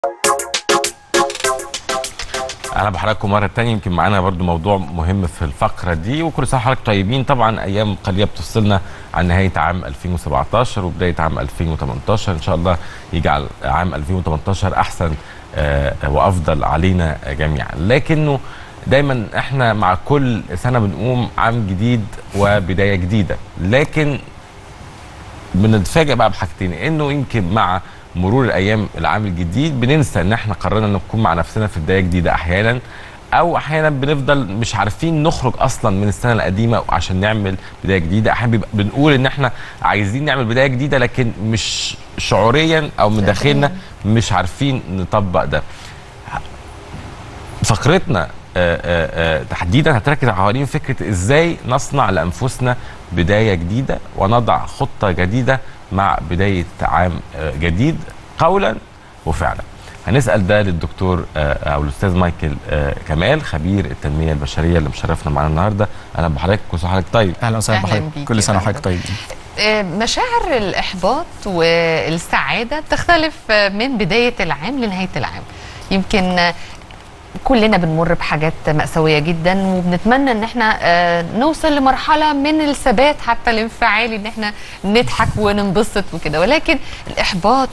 اهلا بحضراتكم مره تانية يمكن معانا برضو موضوع مهم في الفقره دي وكل سنه وحضرتك طيبين طبعا ايام قليله بتفصلنا عن نهايه عام 2017 وبدايه عام 2018 ان شاء الله يجعل عام 2018 احسن آه، وافضل علينا جميعا لكنه دايما احنا مع كل سنه بنقوم عام جديد وبدايه جديده لكن بنتفاجئ بقى بحاجتين انه يمكن مع مرور الايام العام الجديد بننسى ان احنا قررنا ان نكون مع نفسنا في بدايه جديده احيانا او احيانا بنفضل مش عارفين نخرج اصلا من السنه القديمه عشان نعمل بدايه جديده احيانا بيبقى بنقول ان احنا عايزين نعمل بدايه جديده لكن مش شعوريا او من داخلنا مش عارفين نطبق ده فقرتنا آه، آه، آه، تحديدا هتركز حوالين فكره ازاي نصنع لانفسنا بدايه جديده ونضع خطه جديده مع بدايه عام آه، جديد قولا وفعلا. هنسال ده للدكتور آه، او الاستاذ مايكل آه، كمال خبير التنميه البشريه اللي مشرفنا معانا النهارده اهلا بحضرتك كل سنه وحضرتك طيب. اهلا وسهلا أهلاً بحضرتك بيك كل يا سنه فندم. وحضرتك طيبين آه، مشاعر الإحباط والسعادة بتختلف آه، من بداية العام لنهاية العام يمكن آه، كلنا بنمر بحاجات مأساوية جدا وبنتمنى ان احنا آه، نوصل لمرحلة من الثبات حتى الانفعالي ان احنا نضحك وننبسط وكده ولكن الإحباط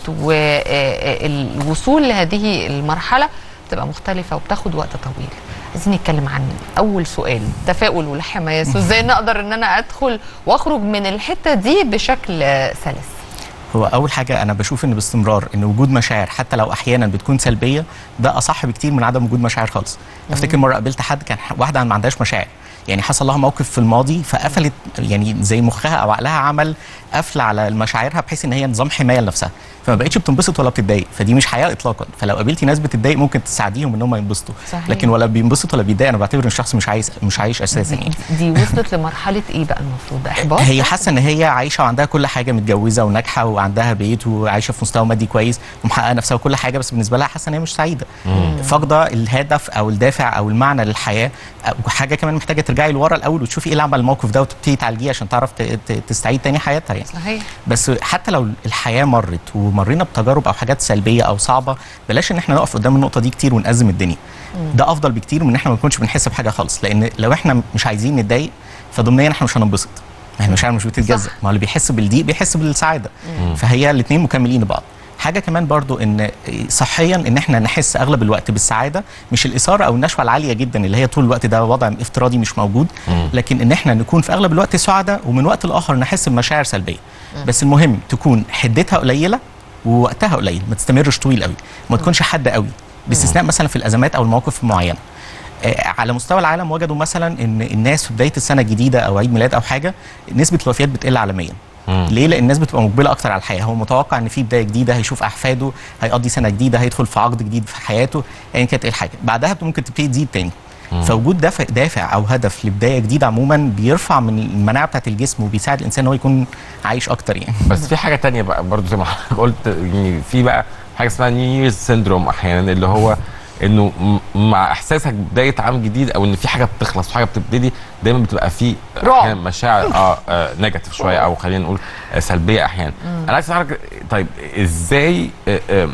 والوصول لهذه المرحلة بتبقى مختلفة وبتاخد وقت طويل عايزين نتكلم عن اول سؤال تفاؤل والحماس وازاي نقدر ان انا ادخل واخرج من الحته دي بشكل آه، سلس هو اول حاجه انا بشوف ان باستمرار ان وجود مشاعر حتى لو احيانا بتكون سلبيه ده اصح بكتير من عدم وجود مشاعر خالص افتكر مره قابلت حد كان ح- واحده ما عندهاش مشاعر يعني حصل لها موقف في الماضي فقفلت يعني زي مخها او عقلها عمل قفل على مشاعرها بحيث ان هي نظام حمايه لنفسها فما بقتش بتنبسط ولا بتتضايق فدي مش حياه اطلاقا فلو قابلتي ناس بتتضايق ممكن تساعديهم ان هم ينبسطوا صحيح. لكن ولا بينبسط ولا بيتضايق انا بعتبر ان الشخص مش عايز مش عايش اساسا يعني دي وصلت لمرحله ايه بقى المفروض احباط هي حاسه ان هي عايشه وعندها كل حاجه متجوزه وناجحه وعندها بيت وعايشه في مستوى مادي كويس ومحققه نفسها وكل حاجه بس بالنسبه لها حاسه ان هي مش سعيده فاقده الهدف او الدافع او المعنى للحياه وحاجه كمان محتاجه ترجعي لورا الاول وتشوفي ايه اللي عمل الموقف ده وتبتدي تعالجيه عشان تعرف ت- ت- تستعيد تاني حياتها يعني صحيح بس حتى لو الحياه مرت ومرينا بتجارب او حاجات سلبيه او صعبه بلاش ان احنا نقف قدام النقطه دي كتير ونأزم الدنيا ده افضل بكتير من ان احنا ما نكونش بنحس بحاجه خالص لان لو احنا مش عايزين نتضايق فضمنيا احنا مش هننبسط ما هي المشاعر مش بتتجزأ صح. ما هو اللي بيحس بالضيق بيحس بالسعاده فهي الاثنين مكملين لبعض حاجه كمان برضو ان صحيا ان احنا نحس اغلب الوقت بالسعاده مش الاثاره او النشوه العاليه جدا اللي هي طول الوقت ده وضع افتراضي مش موجود لكن ان احنا نكون في اغلب الوقت سعداء ومن وقت لاخر نحس بمشاعر سلبيه بس المهم تكون حدتها قليله ووقتها قليل ما تستمرش طويل قوي ما تكونش حاده قوي باستثناء مثلا في الازمات او المواقف المعينه آه، على مستوى العالم وجدوا مثلا ان الناس في بدايه السنه الجديده او عيد ميلاد او حاجه نسبه الوفيات بتقل عالميا ليه؟ لان الناس بتبقى مقبله اكتر على الحياه، هو متوقع ان في بدايه جديده هيشوف احفاده، هيقضي سنه جديده، هيدخل في عقد جديد في حياته، ايا كانت ايه الحاجه، بعدها ممكن تبتدي تزيد تاني. فوجود دافع دافع او هدف لبدايه جديده عموما بيرفع من المناعه بتاعت الجسم وبيساعد الانسان ان هو يكون عايش اكتر يعني. بس في حاجه تانية بقى برضو زي ما حضرتك قلت يعني في بقى حاجه اسمها نيو ييرز سيندروم احيانا اللي هو انه م- مع احساسك بدايه عام جديد او ان في حاجه بتخلص وحاجه بتبتدي دايما بتبقى في رعب. أحياناً مشاعر اه, آه نيجاتيف شويه او خلينا نقول آه سلبيه احيانا انا عايز اعرف طيب ازاي آه آه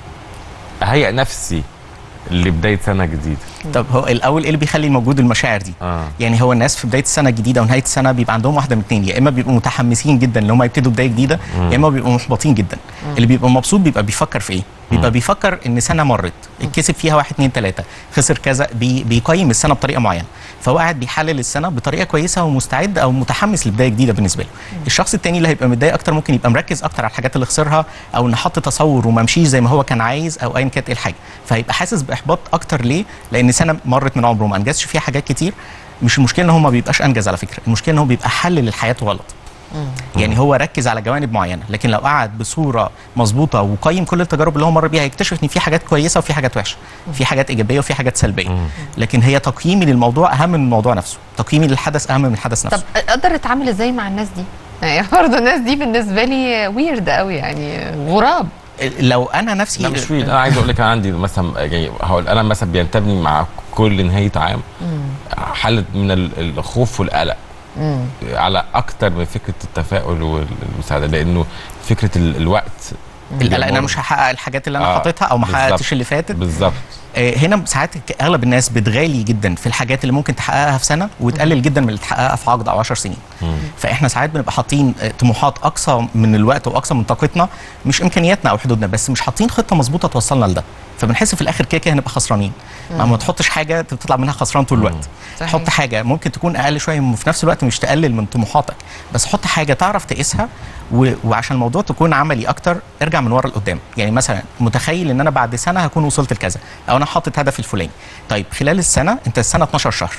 اهيئ نفسي لبدايه سنه جديده طب هو الاول ايه اللي بيخلي موجود المشاعر دي؟ اه يعني هو الناس في بدايه السنه الجديده ونهايه السنه بيبقى عندهم واحده من اتنين يا اما بيبقوا متحمسين جدا ان هم يبتدوا بدايه جديده يا اما بيبقوا محبطين جدا اللي بيبقى مبسوط بيبقى بيفكر في ايه بيبقى بيفكر ان سنه مرت اتكسب فيها واحد اتنين تلاته خسر كذا بي بيقيم السنه بطريقه معينه فهو قاعد بيحلل السنه بطريقه كويسه ومستعد او متحمس لبدايه جديده بالنسبه له الشخص التاني اللي هيبقى متضايق اكتر ممكن يبقى مركز اكتر على الحاجات اللي خسرها او ان حط تصور وما مشيش زي ما هو كان عايز او ايا كانت ايه الحاجه فهيبقى حاسس باحباط اكتر ليه لان سنه مرت من عمره ما انجزش فيها حاجات كتير مش المشكله ان هو ما بيبقاش انجز على فكره المشكله ان هو بيبقى حلل الحياه غلط يعني هو ركز على جوانب معينه لكن لو قعد بصوره مظبوطه وقيم كل التجارب اللي هو مر بيها هيكتشف ان في حاجات كويسه وفي حاجات وحشه في حاجات ايجابيه وفي حاجات سلبيه لكن هي تقييمي للموضوع اهم من الموضوع نفسه تقييمي للحدث اهم من الحدث طب نفسه اقدر اتعامل ازاي مع الناس دي يعني برضه الناس دي بالنسبه لي ويرد قوي يعني غراب لو انا نفسي لا مش ويد انا عايز اقول لك انا عندي مثلا يعني هقول انا مثلا بينتابني مع كل نهايه عام حاله من ال- الخوف والقلق على اكتر من فكره التفاؤل والمساعده لانه فكره ال- الوقت القلق ان انا بيمر. مش هحقق الحاجات اللي انا آه، حاططها او ما بالظبط. حققتش اللي فاتت بالظبط آه، هنا ساعات ك- اغلب الناس بتغالي جدا في الحاجات اللي ممكن تحققها في سنه وتقلل جدا من اللي تحققها في عقد او 10 سنين فاحنا ساعات بنبقى حاطين آه، طموحات اقصى من الوقت واقصى من طاقتنا مش امكانياتنا او حدودنا بس مش حاطين خطه مظبوطه توصلنا لده فبنحس في الاخر كده كده هنبقى خسرانين ما ما تحطش حاجه تطلع منها خسران طول الوقت صحيح. حط حاجه ممكن تكون اقل شويه وفي نفس الوقت مش تقلل من طموحاتك بس حط حاجه تعرف تقيسها و... وعشان الموضوع تكون عملي اكتر ارجع من ورا لقدام يعني مثلا متخيل ان انا بعد سنه هكون وصلت لكذا او انا حاطط هدف الفلاني طيب خلال السنه انت السنه 12 شهر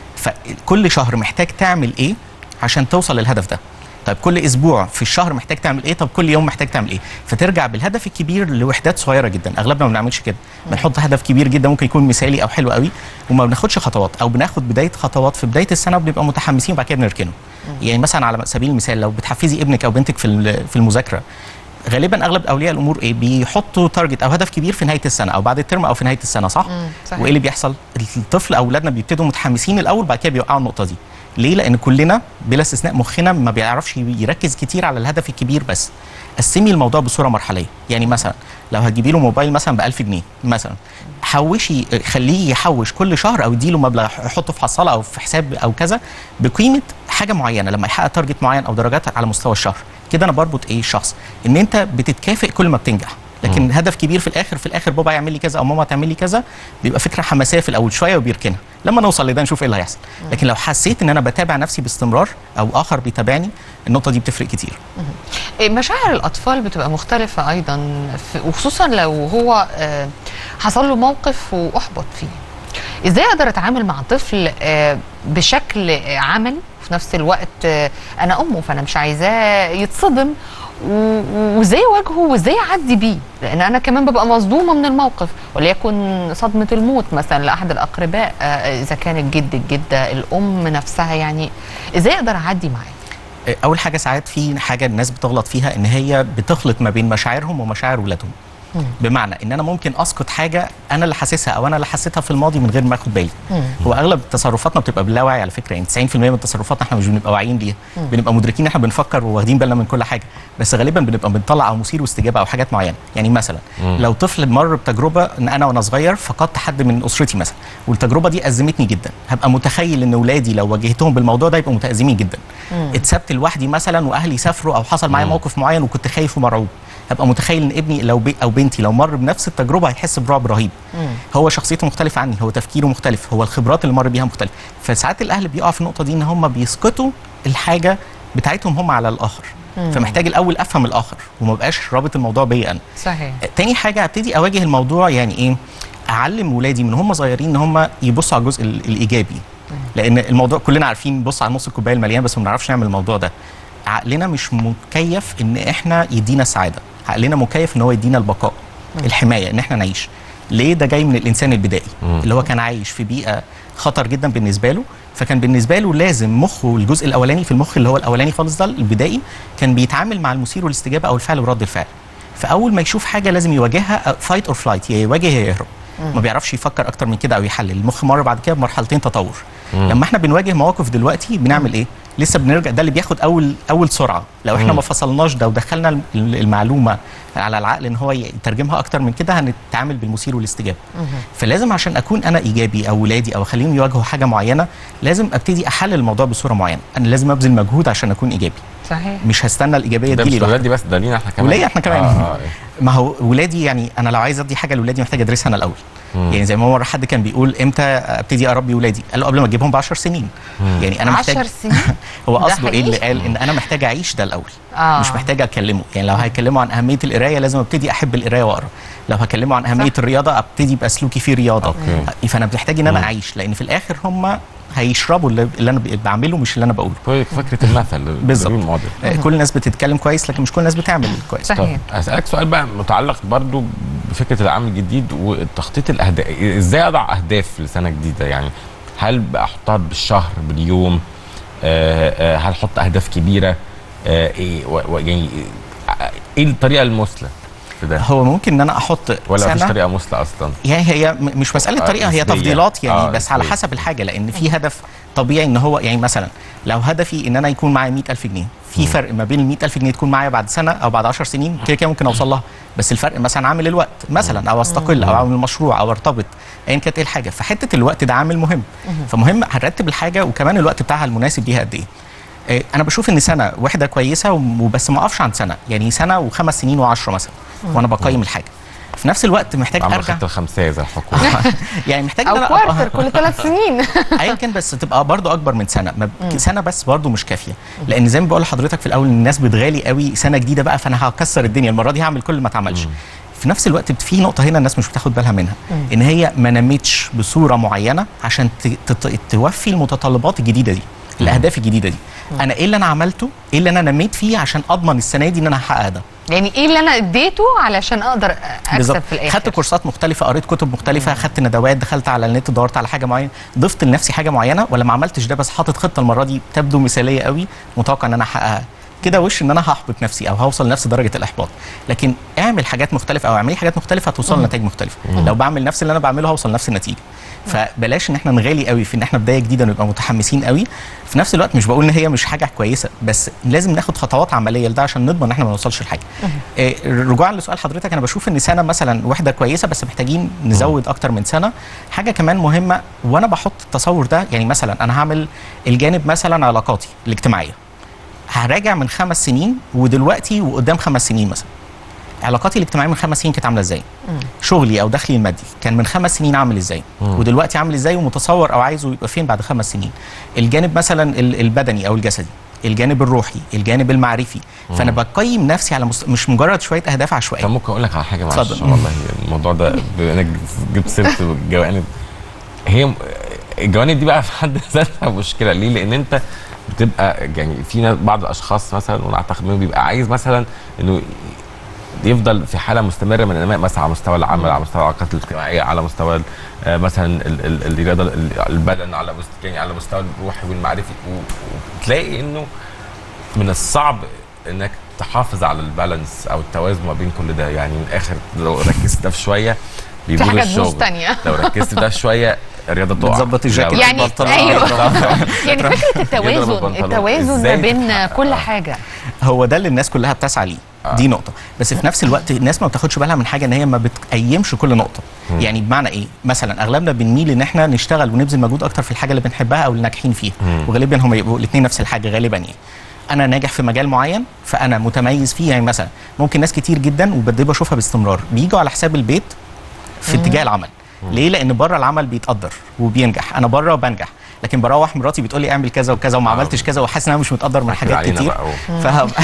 فكل شهر محتاج تعمل ايه عشان توصل للهدف ده طيب كل اسبوع في الشهر محتاج تعمل ايه طب كل يوم محتاج تعمل ايه فترجع بالهدف الكبير لوحدات صغيره جدا اغلبنا ما بنعملش كده بنحط هدف كبير جدا ممكن يكون مثالي او حلو قوي وما بناخدش خطوات او بناخد بدايه خطوات في بدايه السنه وبنبقى متحمسين وبعد كده بنركنه يعني مثلا على سبيل المثال لو بتحفزي ابنك او بنتك في ال- في المذاكره غالبا اغلب اولياء الامور ايه بيحطوا تارجت او هدف كبير في نهايه السنه او بعد الترم او في نهايه السنه صح مم، صحيح. وايه اللي بيحصل الطفل او اولادنا بيبتدوا متحمسين الاول بعد كده بيوقعوا النقطه دي ليه لان كلنا بلا استثناء مخنا ما بيعرفش يركز كتير على الهدف الكبير بس قسمي الموضوع بصوره مرحليه يعني مثلا لو هتجيبي له موبايل مثلا ب 1000 جنيه مثلا حوشي خليه يحوش كل شهر او اديله مبلغ يحطه في حصاله او في حساب او كذا بقيمه حاجه معينه لما يحقق تارجت معين او درجات على مستوى الشهر كده انا بربط ايه الشخص ان انت بتتكافئ كل ما بتنجح لكن هدف كبير في الاخر في الاخر بابا يعمل لي كذا او ماما تعمل لي كذا بيبقى فكره حماسيه في الاول شويه وبيركنها لما نوصل لده نشوف ايه اللي هيحصل لكن لو حسيت ان انا بتابع نفسي باستمرار او اخر بيتابعني النقطه دي بتفرق كتير إيه، مشاعر الاطفال بتبقى مختلفه ايضا في وخصوصا لو هو آه، حصل له موقف واحبط فيه ازاي اقدر اتعامل مع طفل آه، بشكل آه، عملي في نفس الوقت آه، انا امه فانا مش عايزاه يتصدم و- وازاي اواجهه وازاي اعدي بيه لان انا كمان ببقى مصدومه من الموقف وليكن صدمه الموت مثلا لاحد الاقرباء آه، اذا كان الجد الجده الام نفسها يعني ازاي اقدر اعدي معاه اول حاجه ساعات في حاجه الناس بتغلط فيها ان هي بتخلط ما بين مشاعرهم ومشاعر ولادهم بمعنى ان انا ممكن اسقط حاجه انا اللي حاسسها او انا اللي حسيتها في الماضي من غير ما اخد بالي هو اغلب تصرفاتنا بتبقى باللاوعي على فكره يعني 90% من تصرفاتنا احنا مش بنبقى واعيين ليها بنبقى مدركين ان احنا بنفكر وواخدين بالنا من كل حاجه بس غالبا بنبقى بنطلع او مثير واستجابه او حاجات معينه يعني مثلا لو طفل مر بتجربه ان انا وانا صغير فقدت حد من اسرتي مثلا والتجربه دي ازمتني جدا هبقى متخيل ان اولادي لو واجهتهم بالموضوع ده يبقوا متازمين جدا اتسبت لوحدي مثلا واهلي سافروا او حصل معايا موقف معين وكنت خايف ومرعوب هبقى متخيل ان ابني لو بي او بنتي لو مر بنفس التجربه هيحس برعب رهيب هو شخصيته مختلفه عني هو تفكيره مختلف هو الخبرات اللي مر بيها مختلفه فساعات الاهل بيقعوا في النقطه دي ان هم بيسقطوا الحاجه بتاعتهم هم على الاخر فمحتاج الاول افهم الاخر وما بقاش رابط الموضوع بيا انا صحيح تاني حاجه ابتدي اواجه الموضوع يعني ايه اعلم ولادي من هم صغيرين ان هم يبصوا على الجزء ال- الايجابي لان الموضوع كلنا عارفين نبص على نص الكوبايه المليان بس ما بنعرفش نعمل الموضوع ده عقلنا مش مكيف ان احنا يدينا السعاده عقلنا مكيف ان هو يدينا البقاء الحمايه ان احنا نعيش ليه ده جاي من الانسان البدائي اللي هو كان عايش في بيئه خطر جدا بالنسبه له فكان بالنسبه له لازم مخه الجزء الاولاني في المخ اللي هو الاولاني خالص ده البدائي كان بيتعامل مع المثير والاستجابه او الفعل ورد الفعل فاول ما يشوف حاجه لازم يواجهها فايت اور فلايت يا يواجه يا يهرب ما بيعرفش يفكر اكتر من كده او يحلل المخ مر بعد كده بمرحلتين تطور لما احنا بنواجه مواقف دلوقتي بنعمل ايه لسه بنرجع ده اللي بياخد اول اول سرعه لو احنا ما فصلناش ده ودخلنا الم- المعلومه على العقل ان هو يترجمها اكتر من كده هنتعامل بالمثير والاستجابه فلازم عشان اكون انا ايجابي او ولادي او اخليهم يواجهوا حاجه معينه لازم ابتدي احلل الموضوع بصوره معينه انا لازم ابذل مجهود عشان اكون ايجابي صحيح مش هستنى الايجابيه ده دي مش لوحدها. ولادي بس ده لينا احنا كمان وليا احنا كمان. آه آه. ما هو ولادي يعني انا لو عايز ادي حاجه لاولادي محتاج ادرسها انا الاول يعني زي ما مره حد كان بيقول امتى ابتدي اربي ولادي قال له قبل ما اجيبهم ب 10 سنين يعني انا محتاج 10 سنين هو ده قصده ايه اللي حقيقي؟ قال ان انا محتاج اعيش ده الاول آه. مش محتاج اكلمه يعني لو هيكلموا عن اهميه القرايه لازم ابتدي احب القرايه واقرا لو هكلمه عن اهميه صح. الرياضه ابتدي يبقى سلوكي فيه رياضه أوكي. فانا محتاج ان انا اعيش لان في الاخر هم هيشربوا اللي اللي انا بعمله مش اللي انا بقوله كويس فكره المثل بالظبط. الدليل المعضل آه، كل الناس بتتكلم كويس لكن مش كل الناس بتعمل كويس صح. صحيح. طب اسالك سؤال بقى متعلق برضو بفكره العام الجديد وتخطيط الاهداف ازاي اضع اهداف لسنه جديده يعني هل بقى احطها بالشهر باليوم آه آه هل احط اهداف كبيره آه ايه و- و- يعني آه، ايه الطريقه المثلى في ده هو ممكن ان انا احط ولا مفيش سنة طريقه مثلى اصلا يعني هي م- مش مساله آه، طريقه هي نسبية. تفضيلات يعني آه، بس على نسبية. حسب الحاجه لان في هدف طبيعي ان هو يعني مثلا لو هدفي ان انا يكون معايا 100000 جنيه في فرق ما بين ال 100000 جنيه تكون معايا بعد سنه او بعد 10 سنين كده كده ممكن اوصل لها بس الفرق مثلا عامل الوقت مثلا او استقل او اعمل مشروع او ارتبط ايا كانت ايه الحاجه فحته الوقت ده عامل مهم فمهم هنرتب الحاجه وكمان الوقت بتاعها المناسب ليها قد ايه آه، انا بشوف ان سنه واحده كويسه وبس ما اقفش عند سنه يعني سنه وخمس سنين وعشرة مثلا وانا بقيم الحاجه في نفس الوقت محتاج عمل ارجع خطه الخمسيه زي الحكومه يعني محتاج او إن أنا أبقى- كوارتر كل ثلاث سنين ايا كان بس تبقى برضو اكبر من سنه ما ب- سنه بس برضو مش كافيه لان زي ما بقول لحضرتك في الاول الناس بتغالي قوي سنه جديده بقى فانا هكسر الدنيا المره دي هعمل كل اللي ما اتعملش في نفس الوقت بت- في نقطه هنا الناس مش بتاخد بالها منها ان هي ما نمتش بصوره معينه عشان ت- ت- توفي المتطلبات الجديده دي الاهداف الجديده دي انا ايه اللي انا عملته ايه اللي انا نميت فيه عشان اضمن السنه دي ان انا هحقق ده يعني ايه اللي انا اديته علشان اقدر اكسب في الاخر خدت كورسات مختلفه قريت كتب مختلفه خدت ندوات دخلت على النت دورت على حاجه معينه ضفت لنفسي حاجه معينه ولا ما عملتش ده بس حاطط خطه المره دي تبدو مثاليه قوي متوقع ان انا احققها كده وش ان انا هحبط نفسي او هوصل لنفس درجه الاحباط لكن اعمل حاجات مختلفه او اعملي حاجات مختلفه هتوصل لنتائج مختلفه لو بعمل نفس اللي انا بعمله هوصل لنفس النتيجه فبلاش ان احنا نغالي قوي في ان احنا بدايه جديده نبقى متحمسين قوي في نفس الوقت مش بقول ان هي مش حاجه كويسه بس لازم ناخد خطوات عمليه لده عشان نضمن ان احنا ما نوصلش لحاجه إيه، رجوعا لسؤال حضرتك انا بشوف ان سنه مثلا واحده كويسه بس محتاجين نزود اكتر من سنه حاجه كمان مهمه وانا بحط التصور ده يعني مثلا انا هعمل الجانب مثلا علاقاتي الاجتماعيه هراجع من خمس سنين ودلوقتي وقدام خمس سنين مثلا علاقاتي الاجتماعيه من خمس سنين كانت عامله ازاي شغلي او دخلي المادي كان من خمس سنين عامل ازاي ودلوقتي عامل ازاي ومتصور او عايزه يبقى فين بعد خمس سنين الجانب مثلا ال- البدني او الجسدي الجانب الروحي الجانب المعرفي فانا بقيم نفسي على مست... مش مجرد شويه اهداف طب عشوائيه ممكن اقول لك على حاجه معلش اتفضل. والله الموضوع ده بما انك جبت سيره الجوانب هي الجوانب دي بقى في حد ذاتها مشكله ليه؟ لان انت بتبقى يعني في ناس بعض الاشخاص مثلا وانا اعتقد منهم بيبقى عايز مثلا انه يفضل في حاله مستمره من النماء مثلا على مستوى العمل على مستوى العلاقات الاجتماعيه على مستوى آه، مثلا ال- ال- الرياضه ال- البدن على مستوى يعني على مستوى الروحي والمعرفي و- وتلاقي انه من الصعب انك تحافظ على البالانس او التوازن ما بين كل ده يعني من الاخر لو ركزت ده في شويه بيبوظ حاجة تبوظ الشغل تانية. لو ركزت في ده في شويه الرياضه تقع بتظبط الجاكيت لو- يعني البنطلون. ايوه بالظبط. يعني فكره التوازن البنطلون. التوازن ما إزاي بين تتحقق؟ كل آه. حاجه هو ده اللي الناس كلها بتسعى ليه دي نقطه بس في نفس الوقت الناس ما بتاخدش بالها من حاجه ان هي ما بتقيمش كل نقطه يعني بمعنى ايه مثلا اغلبنا بنميل ان احنا نشتغل ونبذل مجهود اكتر في الحاجه اللي بنحبها او اللي ناجحين فيها وغالبا هم يبقوا الاثنين نفس الحاجه غالبا يعني انا ناجح في مجال معين فانا متميز فيه يعني مثلا ممكن ناس كتير جدا وبدي بشوفها باستمرار بيجوا على حساب البيت في اتجاه العمل ليه لان بره العمل بيتقدر وبينجح انا بره بنجح لكن بروح مراتي بتقول لي اعمل كذا وكذا وما آه. عملتش كذا وحاسس ان انا مش متقدر من ركز حاجات علينا كتير بقى أهو. فهبقى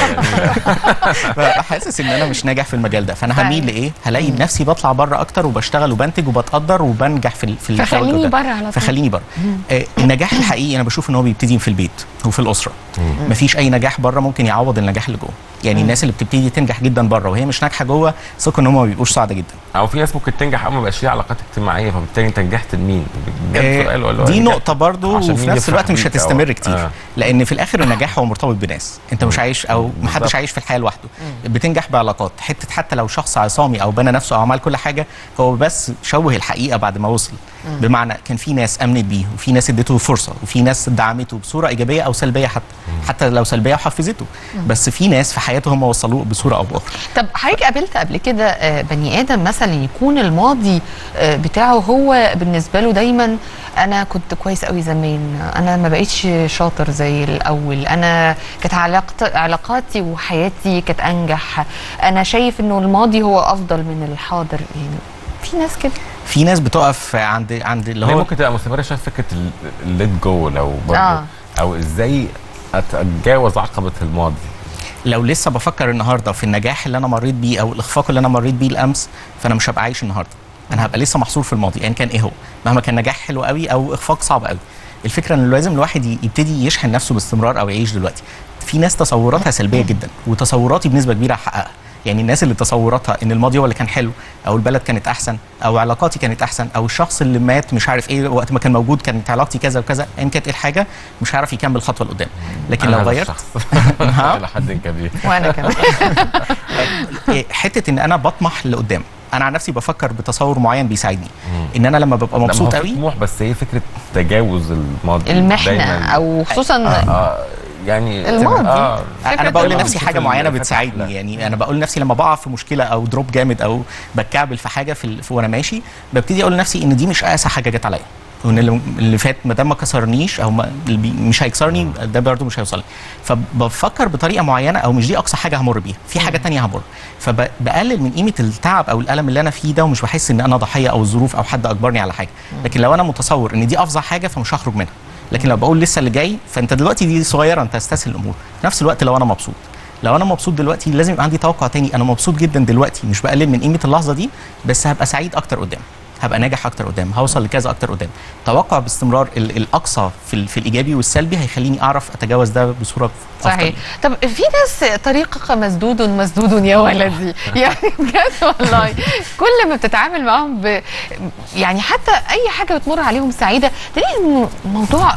فببقى حاسس ان انا مش ناجح في المجال ده فانا هميل لايه هلاقي نفسي بطلع بره اكتر وبشتغل وبنتج وبتقدر وبنجح في ال- في الشغل فخليني قدام. بره على طول. فخليني بره آه النجاح الحقيقي انا بشوف ان هو بيبتدي في البيت وفي الاسره مفيش اي نجاح بره ممكن يعوض النجاح اللي جوه يعني الناس اللي بتبتدي تنجح جدا بره وهي مش ناجحه جوه ثقوا ان هم ما بيبقوش سعداء جدا او في ناس ممكن تنجح اما ما يبقاش ليها علاقات اجتماعيه فبالتالي انت نجحت لمين؟ بجد آه، سؤال ولا دي نجحت نقطة برضو عشان وفي مين نفس يفرح الوقت مش بيك أو- هتستمر كتير آه. لأن في الآخر النجاح هو مرتبط بناس أنت مش عايش أو محدش بالظبط. عايش في الحياة لوحده بتنجح بعلاقات حتة حتى لو شخص عصامي أو بنى نفسه أو عمل كل حاجة هو بس شوه الحقيقة بعد ما وصل بمعنى كان في ناس أمنت بيه وفي ناس اديته فرصة وفي ناس دعمته بصورة إيجابية أو سلبية حتى حتى لو سلبية وحفزته بس في ناس في حياته هم وصلوه بصورة أو بأخرى طب حضرتك قابلت قبل كده آه، بني ادم مثلا يكون الماضي آه، بتاعه هو بالنسبه له دايما انا كنت كويس قوي زمان انا ما بقيتش شاطر زي الاول انا كانت علاقت علاقاتي وحياتي كانت انجح انا شايف انه الماضي هو افضل من الحاضر يعني في ناس كده في ناس بتقف عند عند اللي هي هو ممكن تبقى مستمره شويه في فكره الليت جو لو برضه آه. او ازاي اتجاوز عقبه الماضي لو لسه بفكر النهارده في النجاح اللي انا مريت بيه او الاخفاق اللي انا مريت بيه الامس فانا مش هبقى عايش النهارده انا هبقى لسه محصور في الماضي ايا كان ايه هو مهما كان نجاح حلو قوي او اخفاق صعب قوي الفكره ان لازم الواحد ي- يبتدي يشحن نفسه باستمرار او يعيش دلوقتي في ناس تصوراتها سلبيه جدا وتصوراتي بنسبه كبيره هحققها يعني الناس اللي تصوراتها ان الماضي هو اللي كان حلو او البلد كانت احسن او علاقاتي كانت احسن او الشخص اللي مات مش عارف ايه وقت ما كان موجود كانت علاقتي كذا وكذا ايا كانت ايه الحاجه مش هيعرف يكمل خطوه لقدام لكن أنا لو هذا غيرت الشخص. ها؟ الى حد كبير وانا كمان إيه، حته ان انا بطمح لقدام انا عن نفسي بفكر بتصور معين بيساعدني ان انا لما ببقى لا، ما هو مبسوط في قوي طموح بس هي فكره تجاوز الماضي المحنه دايماً. او خصوصا آه يعني الماضي. اه فكرة انا بقول الماضي. لنفسي شوف حاجه ال- معينه الفتح بتساعدني ده. يعني انا بقول لنفسي لما بقع في مشكله او دروب جامد او بتكعبل في حاجه في, ال- في وانا ماشي ببتدي اقول لنفسي ان دي مش اقسى حاجه جت عليا وان اللي- اللي فات ما دام ما كسرنيش او ما اللي بي- مش هيكسرني ده برضه مش هيوصلني فبفكر بطريقه معينه او مش دي اقصى حاجه همر بيها في حاجه تانية همر فبقلل من قيمه التعب او الالم اللي انا فيه ده ومش بحس ان انا ضحيه او الظروف او حد اجبرني على حاجه لكن لو انا متصور ان دي افظع حاجه فمش هخرج منها لكن لو بقول لسه اللي جاي فانت دلوقتي دي صغيره انت استسهل الامور في نفس الوقت لو انا مبسوط لو انا مبسوط دلوقتي لازم يبقى عندي توقع تاني انا مبسوط جدا دلوقتي مش بقلل من قيمه اللحظه دي بس هبقى سعيد اكتر قدام هبقى ناجح اكتر قدام هوصل لكذا اكتر قدام توقع باستمرار ال- الاقصى في, ال- في الايجابي والسلبي هيخليني اعرف اتجاوز ده بصوره أفضل. صحيح طب في ناس طريقك مسدود مسدود يا ولدي يعني بجد والله كل ما بتتعامل معاهم ب... يعني حتى اي حاجه بتمر عليهم سعيده تلاقي إنه الموضوع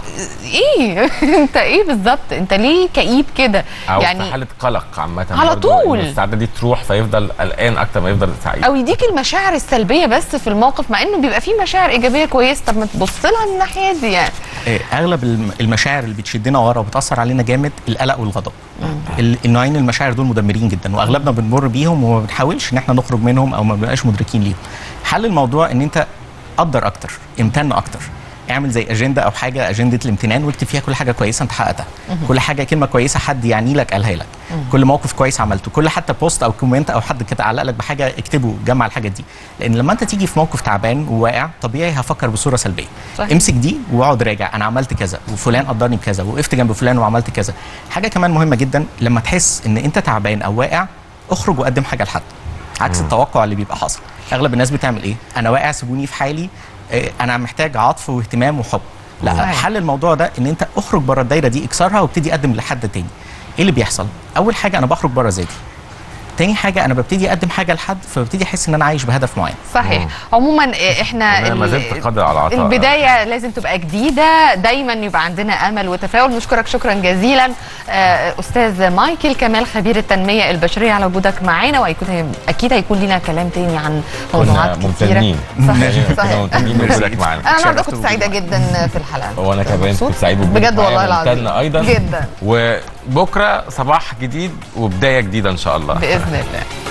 ايه انت ايه بالظبط انت ليه كئيب كده او في يعني حاله قلق عامه على برضو طول. إن السعاده دي تروح فيفضل قلقان اكتر ما يفضل سعيد او يديك المشاعر السلبيه بس في الموقف مع انه بيبقى فيه مشاعر ايجابيه كويسه طب ما تبص لها من الناحيه دي يعني آه، اغلب الم- المشاعر اللي بتشدنا ورا وبتاثر علينا جامد القلق والغضب ال- النوعين المشاعر دول مدمرين جدا واغلبنا بنمر بيهم وما بنحاولش ان احنا نخرج منهم او ما بنبقاش مدركين ليهم حل الموضوع ان انت قدر اكتر امتن اكتر اعمل زي اجنده او حاجه اجنده الامتنان واكتب فيها كل حاجه كويسه انت حققتها كل حاجه كلمه كويسه حد يعني لك قالها لك كل موقف كويس عملته كل حتى بوست او كومنت او حد كده علق لك بحاجه اكتبه جمع الحاجات دي لان لما انت تيجي في موقف تعبان وواقع طبيعي هفكر بصوره سلبيه صحيح. امسك دي واقعد راجع انا عملت كذا وفلان قدرني بكذا وقفت جنب فلان وعملت كذا حاجه كمان مهمه جدا لما تحس ان انت تعبان او واقع اخرج وقدم حاجه لحد عكس التوقع اللي بيبقى حاصل اغلب الناس بتعمل ايه انا واقع سيبوني في حالي آه، انا محتاج عطف واهتمام وحب لا صحيح. حل الموضوع ده ان انت اخرج بره الدايره دي اكسرها وابتدي اقدم لحد تاني ايه اللي بيحصل اول حاجه انا بخرج بره ذاتي تاني حاجه انا ببتدي اقدم حاجه لحد فببتدي احس ان انا عايش بهدف معين صحيح عموما إيه، احنا أنا ما ال- زلت قادر على العطاء. البدايه لازم تبقى جديده دايما يبقى عندنا امل وتفاؤل نشكرك شكرا جزيلا آه، استاذ مايكل كمال خبير التنميه البشريه على وجودك معانا واكيد اكيد هيكون لنا كلام تاني عن كنا موضوعات كتيره ممتنين صحيح كنا صحيح ممتنين بوجودك معانا انا النهارده اتشرفت كنت سعيده بوجودك. جدا في الحلقه وانا كمان مبسوط؟ كنت سعيد بوجودك بجد والله معايا، العظيم ممتن ايضا جدا وبكره صباح جديد وبدايه جديده ان شاء الله باذن الله